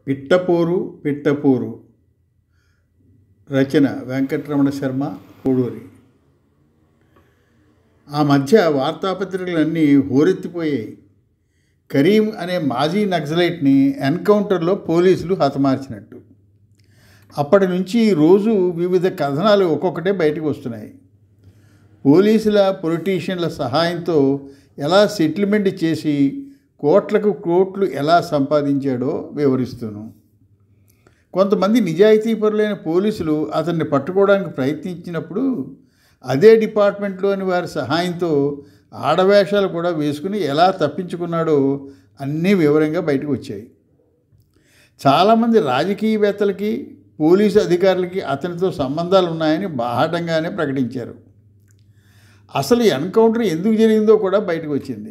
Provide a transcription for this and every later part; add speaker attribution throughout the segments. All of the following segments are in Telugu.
Speaker 1: పిట్టపోరు పిట్టపోరు రచన వెంకటరమణ శర్మ కోడూరి ఆ మధ్య వార్తాపత్రికలన్నీ హోరెత్తిపోయాయి కరీం అనే మాజీ నక్సలైట్ని ఎన్కౌంటర్లో పోలీసులు హతమార్చినట్టు అప్పటి నుంచి రోజు వివిధ కథనాలు ఒక్కొక్కటే బయటకు వస్తున్నాయి పోలీసుల పొలిటీషియన్ల సహాయంతో ఎలా సెటిల్మెంట్ చేసి కోట్లకు కోట్లు ఎలా సంపాదించాడో వివరిస్తూను కొంతమంది నిజాయితీపరులైన పోలీసులు అతన్ని పట్టుకోవడానికి ప్రయత్నించినప్పుడు అదే డిపార్ట్మెంట్లోని వారి సహాయంతో ఆడవేషాలు కూడా వేసుకుని ఎలా తప్పించుకున్నాడో అన్నీ వివరంగా బయటకు వచ్చాయి చాలామంది రాజకీయవేత్తలకి పోలీసు అధికారులకి అతనితో సంబంధాలు ఉన్నాయని బాహాటంగానే ప్రకటించారు అసలు ఎన్కౌంటర్ ఎందుకు జరిగిందో కూడా బయటకు వచ్చింది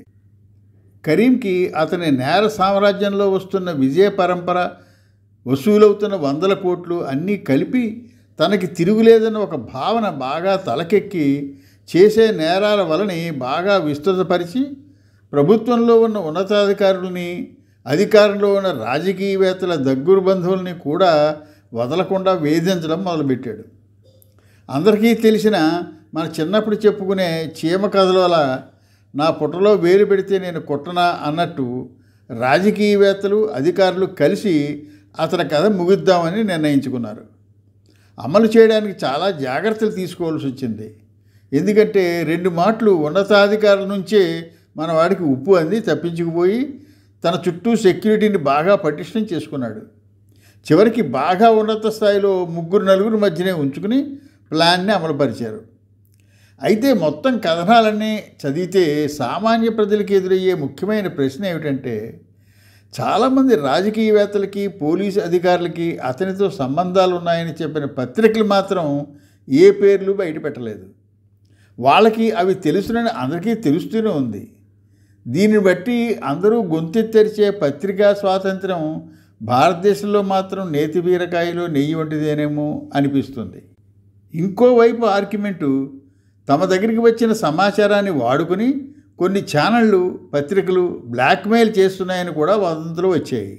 Speaker 1: కరీంకి అతని నేర సామ్రాజ్యంలో వస్తున్న విజయ పరంపర వసూలవుతున్న వందల కోట్లు అన్నీ కలిపి తనకి తిరుగులేదన్న ఒక భావన బాగా తలకెక్కి చేసే నేరాల వలని బాగా విస్తృతపరిచి ప్రభుత్వంలో ఉన్న ఉన్నతాధికారులని అధికారంలో ఉన్న రాజకీయవేత్తల దగ్గర బంధువుల్ని కూడా వదలకుండా వేధించడం మొదలుపెట్టాడు అందరికీ తెలిసిన మన చిన్నప్పుడు చెప్పుకునే చీమ కథలోలా నా పుట్టలో వేలు పెడితే నేను కుట్టనా అన్నట్టు రాజకీయవేత్తలు అధికారులు కలిసి అతని కథ ముగిద్దామని నిర్ణయించుకున్నారు అమలు చేయడానికి చాలా జాగ్రత్తలు తీసుకోవాల్సి వచ్చింది ఎందుకంటే రెండు మాటలు ఉన్నతాధికారుల నుంచే మన వాడికి ఉప్పు అంది తప్పించుకుపోయి తన చుట్టూ సెక్యూరిటీని బాగా పటిష్టం చేసుకున్నాడు చివరికి బాగా ఉన్నత స్థాయిలో ముగ్గురు నలుగురు మధ్యనే ఉంచుకుని ప్లాన్ని అమలుపరిచారు అయితే మొత్తం కథనాలన్నీ చదివితే సామాన్య ప్రజలకు ఎదురయ్యే ముఖ్యమైన ప్రశ్న ఏమిటంటే చాలామంది రాజకీయవేత్తలకి పోలీసు అధికారులకి అతనితో సంబంధాలు ఉన్నాయని చెప్పిన పత్రికలు మాత్రం ఏ పేర్లు బయట పెట్టలేదు వాళ్ళకి అవి తెలుసునని అందరికీ తెలుస్తూనే ఉంది దీన్ని బట్టి అందరూ గొంతెత్తరిచే పత్రికా స్వాతంత్రం భారతదేశంలో మాత్రం నేతి బీరకాయలో నెయ్యి వంటిదేనేమో అనిపిస్తుంది ఇంకోవైపు ఆర్గ్యుమెంటు తమ దగ్గరికి వచ్చిన సమాచారాన్ని వాడుకుని కొన్ని ఛానళ్ళు పత్రికలు బ్లాక్మెయిల్ చేస్తున్నాయని కూడా వదంతులు వచ్చాయి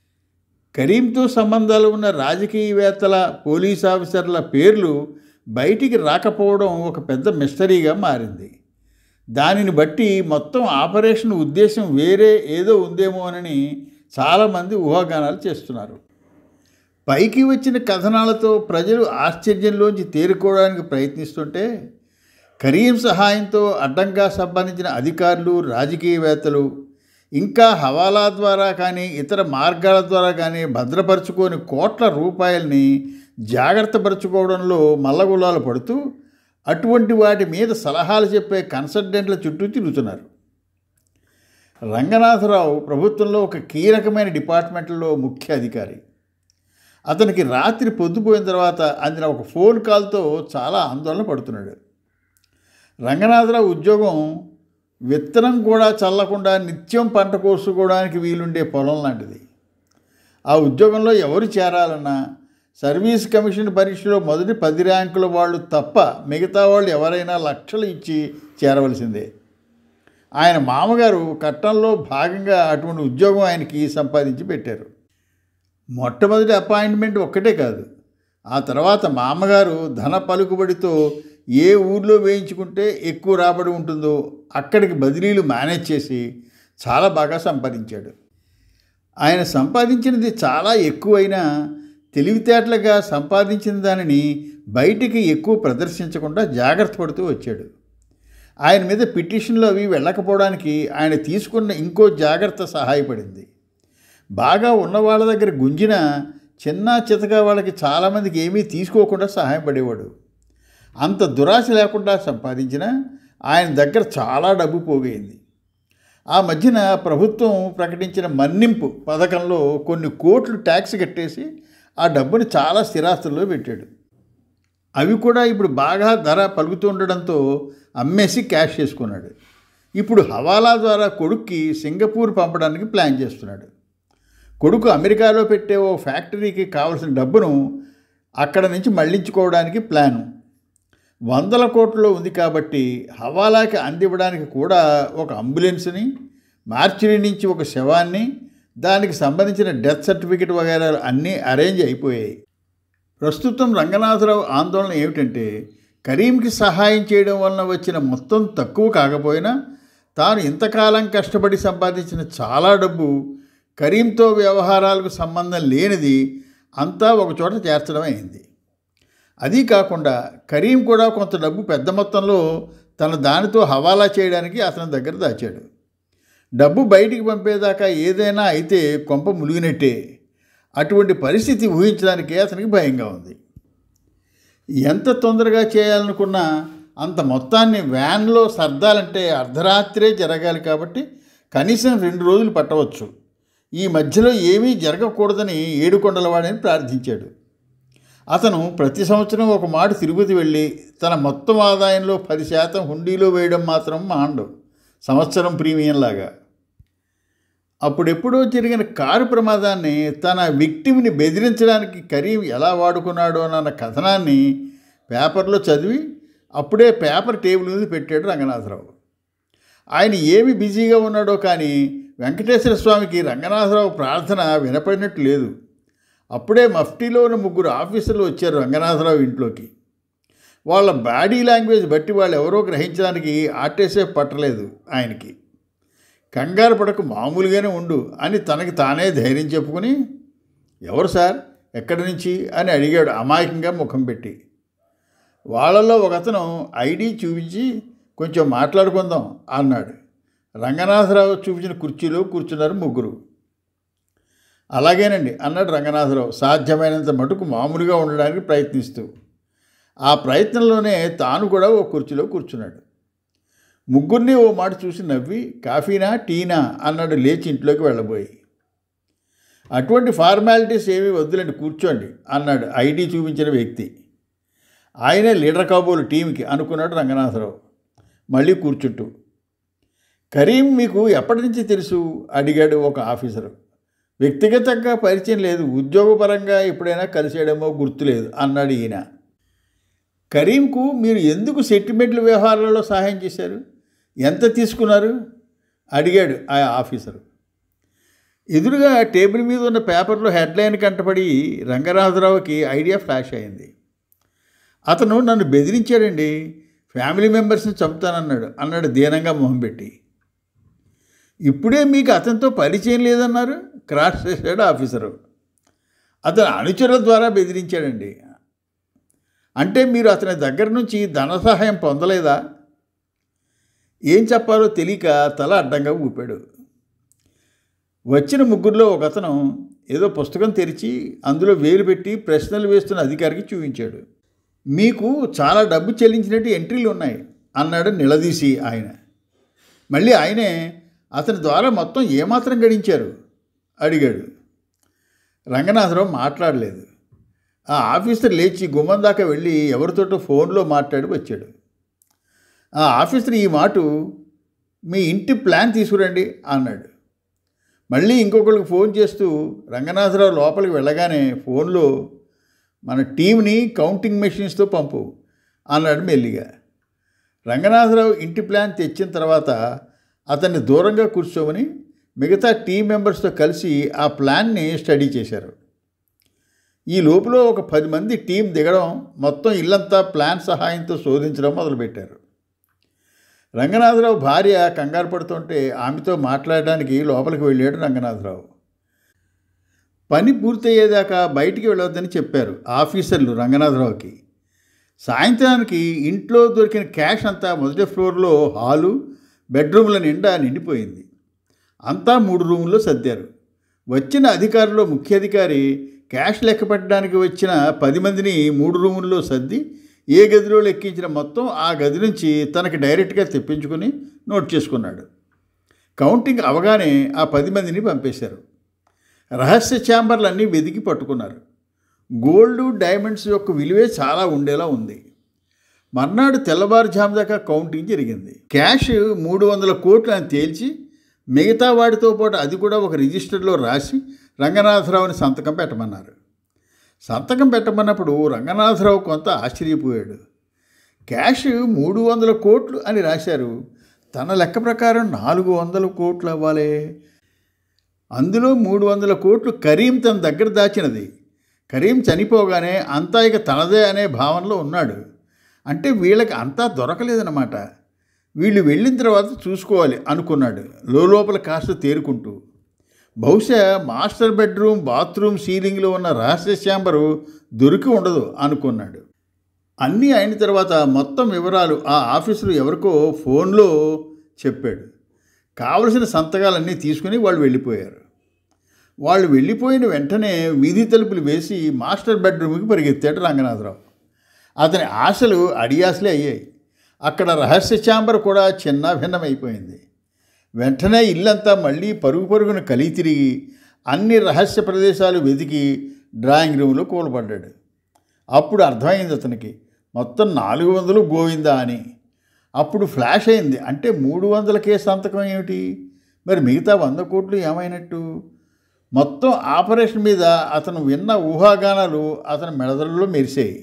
Speaker 1: కరీంతో సంబంధాలు ఉన్న రాజకీయవేత్తల పోలీస్ ఆఫీసర్ల పేర్లు బయటికి రాకపోవడం ఒక పెద్ద మిస్టరీగా మారింది దానిని బట్టి మొత్తం ఆపరేషన్ ఉద్దేశం వేరే ఏదో ఉందేమోనని చాలామంది ఊహాగానాలు చేస్తున్నారు పైకి వచ్చిన కథనాలతో ప్రజలు ఆశ్చర్యంలోంచి తేరుకోవడానికి ప్రయత్నిస్తుంటే కరీం సహాయంతో అడ్డంగా సంబంధించిన అధికారులు రాజకీయవేత్తలు ఇంకా హవాలా ద్వారా కానీ ఇతర మార్గాల ద్వారా కానీ భద్రపరుచుకొని కోట్ల రూపాయల్ని జాగ్రత్తపరచుకోవడంలో మల్లగులాలు పడుతూ అటువంటి వాటి మీద సలహాలు చెప్పే కన్సల్టెంట్ల చుట్టూ తిరుగుతున్నారు రంగనాథరావు ప్రభుత్వంలో ఒక కీలకమైన డిపార్ట్మెంట్లో ముఖ్య అధికారి అతనికి రాత్రి పొద్దుపోయిన తర్వాత అందిన ఒక ఫోన్ కాల్తో చాలా ఆందోళన పడుతున్నాడు రంగనాథరావు ఉద్యోగం విత్తనం కూడా చల్లకుండా నిత్యం పంట కోసుకోవడానికి వీలుండే పొలం లాంటిది ఆ ఉద్యోగంలో ఎవరు చేరాలన్నా సర్వీస్ కమిషన్ పరీక్షలో మొదటి పది ర్యాంకుల వాళ్ళు తప్ప మిగతా వాళ్ళు ఎవరైనా లక్షలు ఇచ్చి చేరవలసిందే ఆయన మామగారు కట్టంలో భాగంగా అటువంటి ఉద్యోగం ఆయనకి సంపాదించి పెట్టారు మొట్టమొదటి అపాయింట్మెంట్ ఒక్కటే కాదు ఆ తర్వాత మామగారు ధన పలుకుబడితో ఏ ఊర్లో వేయించుకుంటే ఎక్కువ రాబడి ఉంటుందో అక్కడికి బదిలీలు మేనేజ్ చేసి చాలా బాగా సంపాదించాడు ఆయన సంపాదించినది చాలా ఎక్కువైనా తెలివితేటలుగా సంపాదించిన దానిని బయటికి ఎక్కువ ప్రదర్శించకుండా జాగ్రత్త పడుతూ వచ్చాడు ఆయన మీద పిటిషన్లు అవి వెళ్ళకపోవడానికి ఆయన తీసుకున్న ఇంకో జాగ్రత్త సహాయపడింది బాగా ఉన్న వాళ్ళ దగ్గర గుంజిన చిన్న చితక వాళ్ళకి చాలామందికి ఏమీ తీసుకోకుండా సహాయపడేవాడు అంత దురాశ లేకుండా సంపాదించిన ఆయన దగ్గర చాలా డబ్బు పోగైంది ఆ మధ్యన ప్రభుత్వం ప్రకటించిన మన్నింపు పథకంలో కొన్ని కోట్లు ట్యాక్స్ కట్టేసి ఆ డబ్బుని చాలా స్థిరాస్తుల్లో పెట్టాడు అవి కూడా ఇప్పుడు బాగా ధర పలుకుతూ ఉండడంతో అమ్మేసి క్యాష్ చేసుకున్నాడు ఇప్పుడు హవాలా ద్వారా కొడుక్కి సింగపూర్ పంపడానికి ప్లాన్ చేస్తున్నాడు కొడుకు అమెరికాలో పెట్టే ఓ ఫ్యాక్టరీకి కావలసిన డబ్బును అక్కడ నుంచి మళ్లించుకోవడానికి ప్లాను వందల కోట్లలో ఉంది కాబట్టి హవాలాకి అందివ్వడానికి కూడా ఒక అంబులెన్స్ని మార్చిరి నుంచి ఒక శవాన్ని దానికి సంబంధించిన డెత్ సర్టిఫికెట్ వగైరాలు అన్నీ అరేంజ్ అయిపోయాయి ప్రస్తుతం రంగనాథరావు ఆందోళన ఏమిటంటే కరీంకి సహాయం చేయడం వలన వచ్చిన మొత్తం తక్కువ కాకపోయినా తాను ఇంతకాలం కష్టపడి సంపాదించిన చాలా డబ్బు కరీంతో వ్యవహారాలకు సంబంధం లేనిది అంతా ఒకచోట చేర్చడం అయింది అదీ కాకుండా కరీం కూడా కొంత డబ్బు పెద్ద మొత్తంలో తన దానితో హవాలా చేయడానికి అతని దగ్గర దాచాడు డబ్బు బయటికి పంపేదాకా ఏదైనా అయితే కొంప ములిగినట్టే అటువంటి పరిస్థితి ఊహించడానికే అతనికి భయంగా ఉంది ఎంత తొందరగా చేయాలనుకున్నా అంత మొత్తాన్ని వ్యాన్లో సర్దాలంటే అర్ధరాత్రే జరగాలి కాబట్టి కనీసం రెండు రోజులు పట్టవచ్చు ఈ మధ్యలో ఏమీ జరగకూడదని ఏడుకొండలవాడని ప్రార్థించాడు అతను ప్రతి సంవత్సరం ఒక మాట తిరుపతి వెళ్ళి తన మొత్తం ఆదాయంలో పది శాతం హుండీలో వేయడం మాత్రం మాండు సంవత్సరం ప్రీమియంలాగా అప్పుడెప్పుడో జరిగిన కారు ప్రమాదాన్ని తన విక్టిమ్ని బెదిరించడానికి కరీం ఎలా వాడుకున్నాడో అన్న కథనాన్ని పేపర్లో చదివి అప్పుడే పేపర్ టేబుల్ మీద పెట్టాడు రంగనాథరావు ఆయన ఏమి బిజీగా ఉన్నాడో కానీ వెంకటేశ్వర స్వామికి రంగనాథరావు ప్రార్థన వినపడినట్టు లేదు అప్పుడే మఫ్టీలో ఉన్న ముగ్గురు ఆఫీసర్లు వచ్చారు రంగనాథరావు ఇంట్లోకి వాళ్ళ బాడీ లాంగ్వేజ్ బట్టి వాళ్ళు ఎవరో గ్రహించడానికి ఆర్టీసీ పట్టలేదు ఆయనకి కంగారు పడకు మామూలుగానే ఉండు అని తనకి తానే ధైర్యం చెప్పుకుని ఎవరు సార్ ఎక్కడి నుంచి అని అడిగాడు అమాయకంగా ముఖం పెట్టి వాళ్ళల్లో ఒకతను ఐడి చూపించి కొంచెం మాట్లాడుకుందాం అన్నాడు రంగనాథరావు చూపించిన కుర్చీలో కూర్చున్నారు ముగ్గురు అలాగేనండి అన్నాడు రంగనాథరావు సాధ్యమైనంత మటుకు మామూలుగా ఉండడానికి ప్రయత్నిస్తూ ఆ ప్రయత్నంలోనే తాను కూడా ఓ కుర్చీలో కూర్చున్నాడు ముగ్గురిని ఓ మాట చూసి నవ్వి కాఫీనా టీనా అన్నాడు లేచి ఇంట్లోకి వెళ్ళబోయి అటువంటి ఫార్మాలిటీస్ ఏమీ వద్దులండి కూర్చోండి అన్నాడు ఐడి చూపించిన వ్యక్తి ఆయనే లీడర్ కాబోలు టీంకి అనుకున్నాడు రంగనాథరావు మళ్ళీ కూర్చుంటూ కరీం మీకు ఎప్పటి నుంచి తెలుసు అడిగాడు ఒక ఆఫీసరు వ్యక్తిగతంగా పరిచయం లేదు ఉద్యోగపరంగా ఎప్పుడైనా కలిసేయడమో గుర్తులేదు అన్నాడు ఈయన కరీంకు మీరు ఎందుకు సెటిల్మెంట్ల వ్యవహారాల్లో సహాయం చేశారు ఎంత తీసుకున్నారు అడిగాడు ఆ ఆఫీసరు ఎదురుగా టేబుల్ మీద ఉన్న పేపర్లో హెడ్లైన్ కంటపడి రంగనాథరావుకి ఐడియా ఫ్లాష్ అయింది అతను నన్ను బెదిరించాడండి ఫ్యామిలీ మెంబర్స్ని చంపుతానన్నాడు అన్నాడు దీనంగా మొహం పెట్టి ఇప్పుడే మీకు అతనితో పరిచయం లేదన్నారు క్రాస్ చేశాడు ఆఫీసరు అతను అనుచరుల ద్వారా బెదిరించాడండి అంటే మీరు అతని దగ్గర నుంచి ధన సహాయం పొందలేదా ఏం చెప్పాలో తెలియక తల అడ్డంగా ఊపాడు వచ్చిన ముగ్గురులో ఒక అతను ఏదో పుస్తకం తెరిచి అందులో వేలు పెట్టి ప్రశ్నలు వేస్తున్న అధికారికి చూపించాడు మీకు చాలా డబ్బు చెల్లించినట్టు ఎంట్రీలు ఉన్నాయి అన్నాడు నిలదీసి ఆయన మళ్ళీ ఆయనే అతని ద్వారా మొత్తం ఏమాత్రం గడించారు అడిగాడు రంగనాథరావు మాట్లాడలేదు ఆ ఆఫీసర్ లేచి గుమ్మం దాకా వెళ్ళి ఎవరితోటో ఫోన్లో మాట్లాడి వచ్చాడు ఆ ఆఫీసర్ ఈ మాట మీ ఇంటి ప్లాన్ తీసుకురండి అన్నాడు మళ్ళీ ఇంకొకరికి ఫోన్ చేస్తూ రంగనాథరావు లోపలికి వెళ్ళగానే ఫోన్లో మన టీంని కౌంటింగ్ మెషిన్స్తో పంపు అన్నాడు మెల్లిగా రంగనాథరావు ఇంటి ప్లాన్ తెచ్చిన తర్వాత అతన్ని దూరంగా కూర్చోమని మిగతా టీం మెంబర్స్తో కలిసి ఆ ప్లాన్ని స్టడీ చేశారు ఈ లోపల ఒక పది మంది టీం దిగడం మొత్తం ఇల్లంతా ప్లాన్ సహాయంతో శోధించడం మొదలుపెట్టారు రంగనాథరావు భార్య కంగారు పడుతుంటే ఆమెతో మాట్లాడడానికి లోపలికి వెళ్ళాడు రంగనాథరావు పని పూర్తయ్యేదాకా బయటికి వెళ్ళొద్దని చెప్పారు ఆఫీసర్లు రంగనాథరావుకి సాయంత్రానికి ఇంట్లో దొరికిన క్యాష్ అంతా మొదటి ఫ్లోర్లో హాలు బెడ్రూమ్ల నిండా నిండిపోయింది అంతా మూడు రూముల్లో సర్దారు వచ్చిన అధికారుల్లో ముఖ్యాధికారి క్యాష్ లెక్క పెట్టడానికి వచ్చిన పది మందిని మూడు రూముల్లో సర్ది ఏ గదిలో లెక్కించిన మొత్తం ఆ గది నుంచి తనకి డైరెక్ట్గా తెప్పించుకొని నోట్ చేసుకున్నాడు కౌంటింగ్ అవగానే ఆ పది మందిని పంపేశారు రహస్య ఛాంబర్లన్నీ వెతికి పట్టుకున్నారు గోల్డ్ డైమండ్స్ యొక్క విలువే చాలా ఉండేలా ఉంది మర్నాడు తెల్లవారుజాము దాకా కౌంటింగ్ జరిగింది క్యాష్ మూడు వందల కోట్లు అని తేల్చి మిగతా వాటితో పాటు అది కూడా ఒక రిజిస్టర్లో రాసి రంగనాథరావుని సంతకం పెట్టమన్నారు సంతకం పెట్టమన్నప్పుడు రంగనాథరావు కొంత ఆశ్చర్యపోయాడు క్యాష్ మూడు వందల కోట్లు అని రాశారు తన లెక్క ప్రకారం నాలుగు వందల కోట్లు అవ్వాలి అందులో మూడు వందల కోట్లు కరీం తన దగ్గర దాచినది కరీం చనిపోగానే అంతా ఇక తనదే అనే భావనలో ఉన్నాడు అంటే వీళ్ళకి అంతా దొరకలేదన్నమాట వీళ్ళు వెళ్ళిన తర్వాత చూసుకోవాలి అనుకున్నాడు లోపల కాస్త తేరుకుంటూ బహుశా మాస్టర్ బెడ్రూమ్ బాత్రూమ్ సీలింగ్లో ఉన్న రహస్య ఛాంబరు దొరికి ఉండదు అనుకున్నాడు అన్నీ అయిన తర్వాత మొత్తం వివరాలు ఆ ఆఫీసరు ఎవరికో ఫోన్లో చెప్పాడు కావలసిన సంతకాలన్నీ తీసుకుని వాళ్ళు వెళ్ళిపోయారు వాళ్ళు వెళ్ళిపోయిన వెంటనే వీధి తలుపులు వేసి మాస్టర్ బెడ్రూమ్కి పరిగెత్తాడు రంగనాథరావు అతని ఆశలు అడియాసలే అయ్యాయి అక్కడ రహస్య ఛాంబర్ కూడా చిన్న భిన్నమైపోయింది వెంటనే ఇల్లంతా మళ్ళీ పరుగు పరుగున కలిగి తిరిగి అన్ని రహస్య ప్రదేశాలు వెతికి డ్రాయింగ్ రూమ్లో కూలబడ్డాడు అప్పుడు అర్థమైంది అతనికి మొత్తం నాలుగు వందలు గోవిందా అని అప్పుడు ఫ్లాష్ అయింది అంటే మూడు వందలకే సంతకం ఏమిటి మరి మిగతా వంద కోట్లు ఏమైనట్టు మొత్తం ఆపరేషన్ మీద అతను విన్న ఊహాగానాలు అతని మెడదలలో మెరిసాయి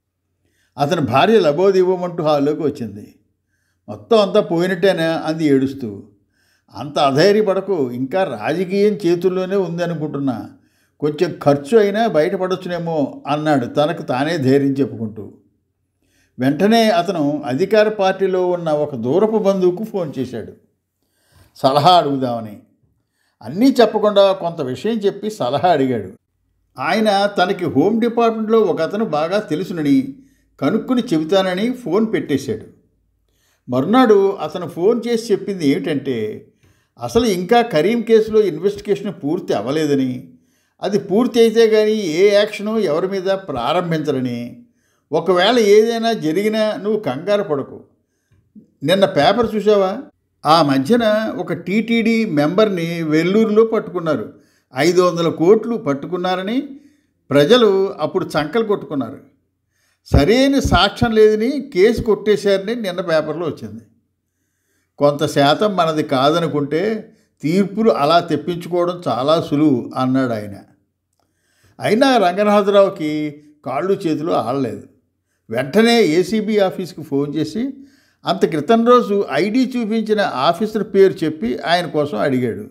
Speaker 1: అతని భార్య లబోదివ్వమంటూ హాల్లోకి వచ్చింది మొత్తం అంతా పోయినట్టేనా అంది ఏడుస్తూ అంత అధైర్యపడకు ఇంకా రాజకీయం చేతుల్లోనే ఉంది అనుకుంటున్నా కొంచెం ఖర్చు అయినా బయటపడొచ్చునేమో అన్నాడు తనకు తానే ధైర్యం చెప్పుకుంటూ వెంటనే అతను అధికార పార్టీలో ఉన్న ఒక దూరపు బంధువుకు ఫోన్ చేశాడు సలహా అడుగుదామని అన్నీ చెప్పకుండా కొంత విషయం చెప్పి సలహా అడిగాడు ఆయన తనకి హోమ్ డిపార్ట్మెంట్లో ఒక అతను బాగా తెలుసునని కనుక్కుని చెబుతానని ఫోన్ పెట్టేశాడు మరునాడు అతను ఫోన్ చేసి చెప్పింది ఏమిటంటే అసలు ఇంకా కరీం కేసులో ఇన్వెస్టిగేషన్ పూర్తి అవ్వలేదని అది పూర్తి అయితే కానీ ఏ యాక్షను ఎవరి మీద ప్రారంభించరని ఒకవేళ ఏదైనా జరిగినా నువ్వు కంగారు పడకు నిన్న పేపర్ చూసావా ఆ మధ్యన ఒక టీటీడీ మెంబర్ని వెల్లూరులో పట్టుకున్నారు ఐదు వందల కోట్లు పట్టుకున్నారని ప్రజలు అప్పుడు చంకలు కొట్టుకున్నారు సరైన సాక్ష్యం లేదని కేసు కొట్టేశారని నిన్న పేపర్లో వచ్చింది కొంత శాతం మనది కాదనుకుంటే తీర్పులు అలా తెప్పించుకోవడం చాలా సులువు అన్నాడు ఆయన అయినా రంగనాథరావుకి కాళ్ళు చేతులు ఆడలేదు వెంటనే ఏసీబీ ఆఫీస్కి ఫోన్ చేసి అంత క్రితం రోజు ఐడి చూపించిన ఆఫీసర్ పేరు చెప్పి ఆయన కోసం అడిగాడు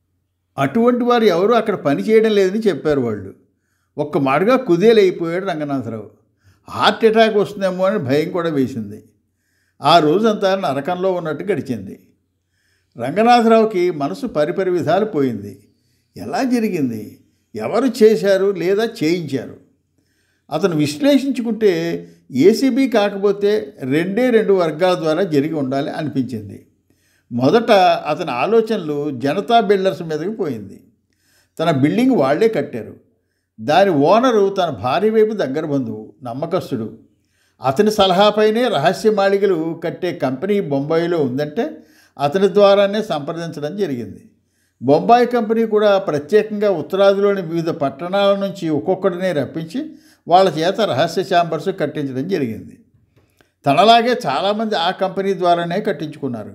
Speaker 1: అటువంటి వారు ఎవరు అక్కడ పని చేయడం లేదని చెప్పారు వాళ్ళు ఒక్క మాటగా కుదేలైపోయాడు రంగనాథరావు హార్ట్ అటాక్ వస్తుందేమో అని భయం కూడా వేసింది ఆ రోజంతా నరకంలో ఉన్నట్టు గడిచింది రంగనాథరావుకి మనసు పరిపరి విధాలు పోయింది ఎలా జరిగింది ఎవరు చేశారు లేదా చేయించారు అతను విశ్లేషించుకుంటే ఏసీబీ కాకపోతే రెండే రెండు వర్గాల ద్వారా జరిగి ఉండాలి అనిపించింది మొదట అతని ఆలోచనలు జనతా బిల్డర్స్ మీదకి పోయింది తన బిల్డింగ్ వాళ్లే కట్టారు దాని ఓనరు తన భార్య వైపు దగ్గర బంధువు నమ్మకస్తుడు అతని సలహాపైనే రహస్య మాళికలు కట్టే కంపెనీ బొంబాయిలో ఉందంటే అతని ద్వారానే సంప్రదించడం జరిగింది బొంబాయి కంపెనీ కూడా ప్రత్యేకంగా ఉత్తరాదిలోని వివిధ పట్టణాల నుంచి ఒక్కొక్కడినే రప్పించి వాళ్ళ చేత రహస్య ఛాంబర్స్ కట్టించడం జరిగింది తనలాగే చాలామంది ఆ కంపెనీ ద్వారానే కట్టించుకున్నారు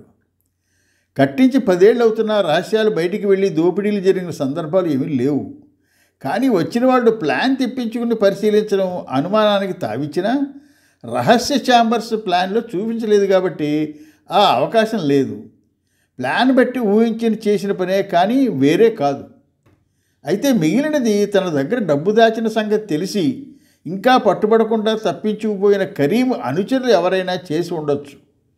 Speaker 1: కట్టించి పదేళ్ళు అవుతున్న రహస్యాలు బయటికి వెళ్ళి దోపిడీలు జరిగిన సందర్భాలు ఏమీ లేవు కానీ వచ్చిన వాళ్ళు ప్లాన్ తెప్పించుకుని పరిశీలించడం అనుమానానికి తావిచ్చినా రహస్య ఛాంబర్స్ ప్లాన్లో చూపించలేదు కాబట్టి ఆ అవకాశం లేదు ప్లాన్ బట్టి ఊహించిన చేసిన పనే కానీ వేరే కాదు అయితే మిగిలినది తన దగ్గర డబ్బు దాచిన సంగతి తెలిసి ఇంకా పట్టుబడకుండా తప్పించుకుపోయిన కరీం అనుచరులు ఎవరైనా చేసి ఉండొచ్చు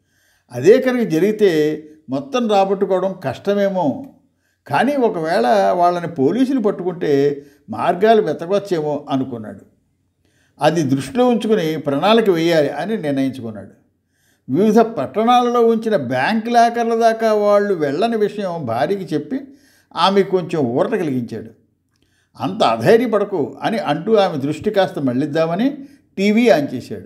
Speaker 1: అదే కనుక జరిగితే మొత్తం రాబట్టుకోవడం కష్టమేమో కానీ ఒకవేళ వాళ్ళని పోలీసులు పట్టుకుంటే మార్గాలు వెతకొచ్చేమో అనుకున్నాడు అది దృష్టిలో ఉంచుకుని ప్రణాళిక వేయాలి అని నిర్ణయించుకున్నాడు వివిధ పట్టణాలలో ఉంచిన బ్యాంక్ లాకర్ల దాకా వాళ్ళు వెళ్ళని విషయం భార్యకి చెప్పి ఆమె కొంచెం ఊరట కలిగించాడు అంత అధైర్యపడకు అని అంటూ ఆమె దృష్టి కాస్త మళ్ళిద్దామని టీవీ ఆన్ చేశాడు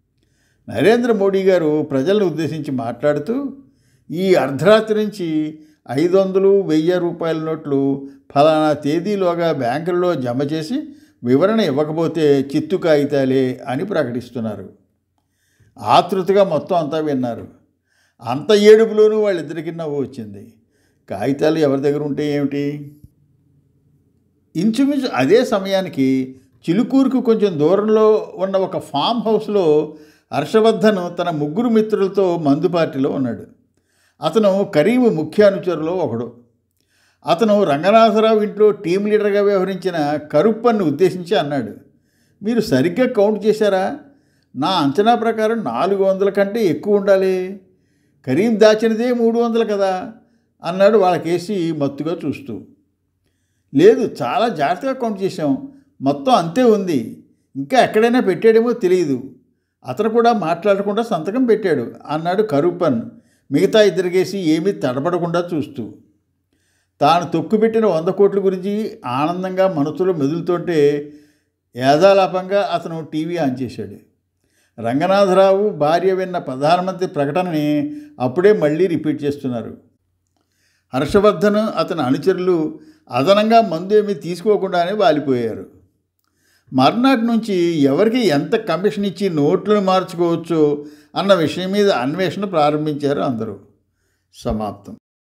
Speaker 1: నరేంద్ర మోడీ గారు ప్రజలను ఉద్దేశించి మాట్లాడుతూ ఈ అర్ధరాత్రి నుంచి ఐదు వందలు వెయ్యి రూపాయల నోట్లు ఫలానా తేదీలోగా బ్యాంకుల్లో జమ చేసి వివరణ ఇవ్వకపోతే చిత్తు కాగితాలే అని ప్రకటిస్తున్నారు ఆతృతగా మొత్తం అంతా విన్నారు అంత ఏడుపులోనూ వాళ్ళిద్దరికి నవ్వు వచ్చింది కాగితాలు ఎవరి దగ్గర ఉంటే ఏమిటి ఇంచుమించు అదే సమయానికి చిలుకూరుకు కొంచెం దూరంలో ఉన్న ఒక ఫామ్ హౌస్లో హర్షవర్ధన్ తన ముగ్గురు మిత్రులతో మందు పార్టీలో ఉన్నాడు అతను కరీము ముఖ్య అనుచరులో ఒకడు అతను రంగనాథరావు ఇంట్లో టీం లీడర్గా వ్యవహరించిన కరుప్పన్ను ఉద్దేశించి అన్నాడు మీరు సరిగ్గా కౌంట్ చేశారా నా అంచనా ప్రకారం నాలుగు వందల కంటే ఎక్కువ ఉండాలి కరీం దాచినదే మూడు వందలు కదా అన్నాడు వాళ్ళకేసి మత్తుగా చూస్తూ లేదు చాలా జాగ్రత్తగా కౌంట్ చేశాం మొత్తం అంతే ఉంది ఇంకా ఎక్కడైనా పెట్టాడేమో తెలియదు అతను కూడా మాట్లాడకుండా సంతకం పెట్టాడు అన్నాడు కరూపన్ మిగతా ఇద్దరికేసి ఏమీ తడబడకుండా చూస్తూ తాను తొక్కుపెట్టిన వంద కోట్ల గురించి ఆనందంగా మనసులో మెదులుతుంటే యాదాలాపంగా అతను టీవీ ఆన్ చేశాడు రంగనాథరావు భార్య విన్న ప్రధానమంత్రి ప్రకటనని అప్పుడే మళ్ళీ రిపీట్ చేస్తున్నారు హర్షవర్ధన్ అతని అనుచరులు అదనంగా మందు ఏమీ తీసుకోకుండానే వాలిపోయారు మర్నాటి నుంచి ఎవరికి ఎంత కమిషన్ ఇచ్చి నోట్లను మార్చుకోవచ్చో అన్న విషయం మీద అన్వేషణ ప్రారంభించారు అందరూ సమాప్తం